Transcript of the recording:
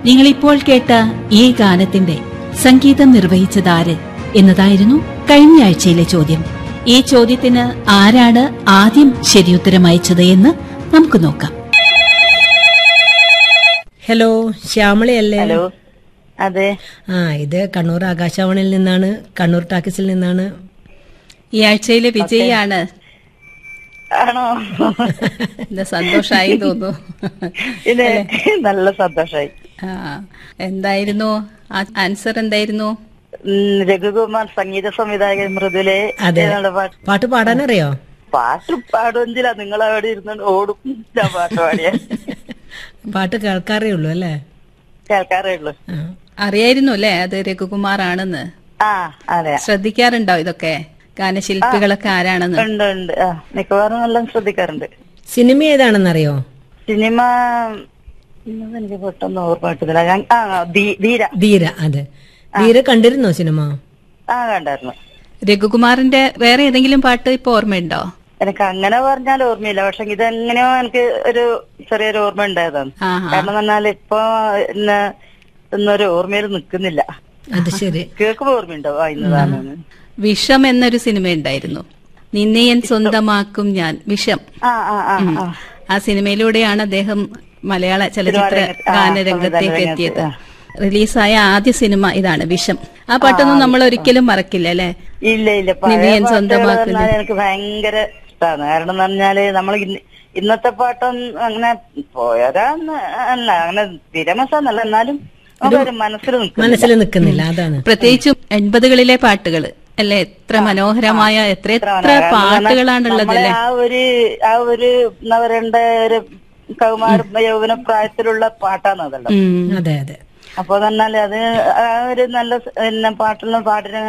നിങ്ങളിപ്പോൾ കേട്ട ഈ ഗാനത്തിന്റെ സംഗീതം നിർവഹിച്ചതാര് എന്നതായിരുന്നു കഴിഞ്ഞ ആഴ്ചയിലെ ചോദ്യം ഈ ചോദ്യത്തിന് ആരാണ് ആദ്യം ശരിയുത്തരം അയച്ചത് എന്ന് നമുക്ക് നോക്കാം ഹലോ ശ്യാമളയല്ലേ ഹലോ അതെ ആ ഇത് കണ്ണൂർ ആകാശവാണിയിൽ നിന്നാണ് കണ്ണൂർ ടാക്കീസിൽ നിന്നാണ് ഈ ആഴ്ചയിലെ വിജയിയാണ് ആണോ എന്താ സന്തോഷായി തോന്നുന്നു ഇത് നല്ല സന്തോഷായി ആ, എന്തായിരുന്നു ആൻസർ എന്തായിരുന്നു ഉം, രഘുകുമാർ സംഗീത സംവിധായകൻ മൃദുലെ അതെ. എന്നുള്ള പാട്ട് പാട്ട് പാടാനറിയോ പാട്ട് പാടുമെങ്കിലാ നിങ്ങൾ അവിടെ ഇരുന്ന് ഓടും ഞാൻ പാട്ട് പാടിയ പാട്ട് കേൾക്കാറേ ഉള്ളൂ അല്ലേ കേൾക്കാറേ ഉള്ളൂ ആ. അറിയായിരുന്നു അല്ലേ അത് രഘുകുമാർ ആണെന്ന് ആ അതെ ശ്രദ്ധിക്കാറുണ്ടോ ഇതൊക്കെ ഗാനശില്പികളൊക്കെ ആരാണെന്ന് ഉണ്ട് ഉണ്ട് ആ മിക്കവാറും എല്ലാം ശ്രദ്ധിക്കാറുണ്ട് സിനിമ ഏതാണെന്നറിയോ സിനിമ ഇന്നത് എനിക്ക് പെട്ടെന്ന് ഓർമ്മ കിട്ടുന്നില്ല ഞാൻ ആ ധീ- ധീര ധീര അതെ ധീര കണ്ടിരുന്നോ സിനിമ ആ കണ്ടായിരുന്നു രഘുകുമാറിന്റെ വേറെ ഏതെങ്കിലും പാട്ട് ഇപ്പൊ ഓർമ്മയുണ്ടോ എനിക്ക് അങ്ങനെ പറഞ്ഞാൽ ഓർമ്മയില്ല പക്ഷെ ഇതെങ്ങനെയോ എനിക്ക് ഒരു ചെറിയൊരു ഓർമ്മ ഉണ്ടായതാണ് ആഹാ. കാരണം എന്നാൽ ഇപ്പൊ ഇന്ന് ഇന്നൊരു ഓർമ്മയിൽ നിൽക്കുന്നില്ല അത് ശരി കേൾക്കുമ്പോ ഓർമ്മയുണ്ടാവും ആ ഇന്നതാണ് വിഷം എന്നൊരു സിനിമ ഉണ്ടായിരുന്നു നിന്നെ ഞാൻ സ്വന്തമാക്കും ഞാൻ വിഷം ആ ആ ആ ഉം. ആ ആ സിനിമയിലൂടെയാണ് അദ്ദേഹം മലയാള ചലച്ചിത്ര സിനിമാരംഗത്ത്, ആ, ഗാനരംഗത്തേക്ക് സംവിധാന എത്തിയത് രംഗത്ത്, റിലീസായ ആദ്യ സിനിമ ഇതാണ് വിഷം ആ പാട്ടൊന്നും നമ്മൾ ഒരിക്കലും മറക്കില്ല അല്ലെ ഇല്ല ഇല്ല നിന്നെ പഴയ ഞാൻ പാട്ടുകൾ സ്വന്തമാക്കുന്നു. പറഞ്ഞാൽ എനിക്ക് ഭയങ്കര ഇഷ്ടമാണ് കാരണം എന്ന് പറഞ്ഞാല് നമ്മൾ ഇന്നത്തെ പാട്ടൊന്നും അങ്ങനെ പോയതാന്ന് അല്ല അങ്ങനെ സ്ഥിരമസാന്നല്ല എന്നാലും നമുക്കൊരു മനസ്സിൽ നിൽക്കും മനസ്സിൽ നിൽക്കുന്നില്ല അതാണ് പ്രത്യേകിച്ചും എൺപതുകളിലെ പാട്ടുകൾ അല്ലെ എത്ര മനോഹരമായ എത്ര എത്ര പാട്ടുകളാണുള്ളത് നമ്മളെ അല്ലെ ആ ഒരു ആ ഒരു എന്താ പറയണ്ട ഒരു കൗമാര യൗവന പ്രായത്തിലുള്ള പാട്ടാണ് അതല്ലോ ഉം അതെ അതെ അപ്പൊ പറഞ്ഞാല് അത് ആ ഒരു നല്ല സ് പിന്നെ പാട്ടുള്ള പാട്ടിന്